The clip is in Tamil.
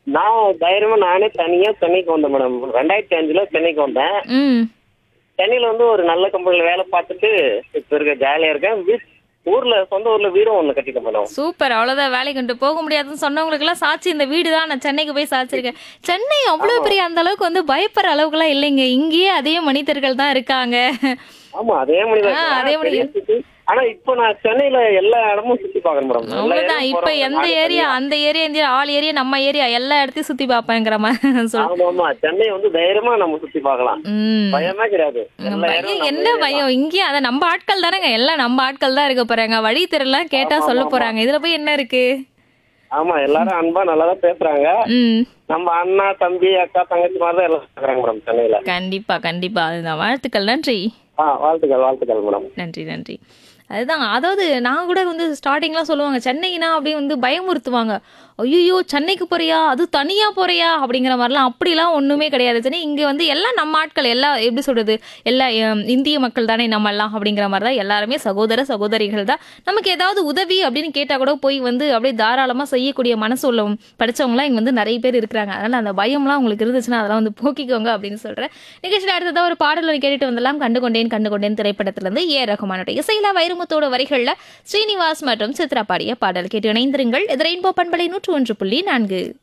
நான் தைரியமா நானே தனியா சென்னைக்கு வந்தேன் மேடம் ரெண்டாயிரத்தி அஞ்சுல சென்னைக்கு வந்தேன் ம் சென்னையில வந்து ஒரு நல்ல கம்பெனில வேலை பார்த்துட்டு இப்ப இருக்க ஜாலியா இருக்கேன் வீட் ஊர்ல சொந்த ஊர்ல வீடும் ஒண்ணு கட்டிட்டேன் மேடம் சூப்பர் அவ்வளவுதான் வேலைக்கு கொண்டு போக முடியாதுன்னு சொன்னவங்களுக்கு எல்லாம் சாட்சி இந்த வீடு தான் நான் சென்னைக்கு போய் சாச்சிருக்கேன் சென்னை அவ்வளவு பெரிய அந்த அளவுக்கு வந்து பயப்படுற அளவுக்குலாம் இல்லைங்க இங்கேயே அதே மனிதர்கள் தான் இருக்காங்க ஆமா அதே மனிதன் ஆ, அதே மனிதன். ஆனா இப்ப நான் சென்னையில எல்லா இடமும் சுத்தி பாக்குறேன் மேடம் எல்லா அவ்வளவுதான் இடமும் இப்ப போறேன். எந்த நானே ஏரியா தனியா. அந்த ஏரியா இந்த ஆள் ஏரியா நம்ம ஏரியா எல்லா இடத்தையும் சுத்தி பாப்பேங்கிற மாதிரி சொல் ஆமா ஆமா சென்னை வந்து தைரியமா நம்ம சுத்தி பார்க்கலாம் ம் பயமே கிடையாது எல்லா பயம் இடமும் என்ன நம்ம பயம் இங்கேயும் அத நம்ம ஆட்கள் தானேங்க எல்லாம் நம்ம ஆட்கள் தான் இருக்க போறாங்க வழி தெரியலாம் கேட்டா ஆமா, சொல்ல ஆமா. போறாங்க இதுல போய் என்ன இருக்கு ஆமா எல்லாரும் அன்பா நல்லா தான் பேசுறாங்க ம் நம்ம அண்ணா தம்பி அக்கா தங்கச்சி மாதிரி தான் எல்லாம் பாக்குறாங்க மேடம் சென்னையில கண்டிப்பா கண்டிப்பா அதுதான் வாழ்த்துக்கள் நன்றி ஆ வாழ்த்துக்கள் வாழ்த்துக்கள் மேடம் நன்றி நன்றி அதுதான் அதாவது நான் கூட வந்து ஸ்டார்டிங்லாம் சொல்லுவாங்க சென்னைனா அப்படியே வந்து பயமுறுத்துவாங்க ஐயோ சென்னைக்கு போறியா அது தனியா போறியா அப்படிங்கிற மாதிரிலாம் அப்படிலாம் ஒண்ணுமே கிடையாது சென்னை இங்க வந்து எல்லாம் நம்ம ஆட்கள் எல்லாம் எப்படி சொல்றது எல்லா ஹம், இந்திய மக்கள் தானே நம்ம எல்லாம் அப்படிங்கிற மாதிரி தான் எல்லாருமே சகோதர சகோதரிகள் தான் நமக்கு ஏதாவது உதவி அப்படின்னு கேட்டா கூட போய் வந்து அப்படியே தாராளமா செய்யக்கூடிய மனசு உள்ள படிச்சவங்களாம் இங்க வந்து நிறைய பேர் இருக்கிறாங்க அதனால அந்த பயம்லாம் உங்களுக்கு இருந்துச்சுன்னா அதெல்லாம் வந்து போக்கிக்கோங்க அப்படின்னு சொல்றேன் நிகழ்ச்சியில் அடுத்ததா ஒரு பாடல் ஒன்று கேட்டுட்டு வந்தெல்லாம் கண்டுகொண்டேன் கண்டுகொண்டேன் திரைப்படத்திலிருந்து ஏ ரகுமானுடைய இசையில வைரமுத்தோட வரிகள்ல ஸ்ரீனிவாஸ் மற்றும் சித்ரா பாடிய பாடல் கேட்டு இணைந்திருங்கள் இது ரெயின்போ பண்பலை நூற்று ஒன்று புள்ளி நான்கு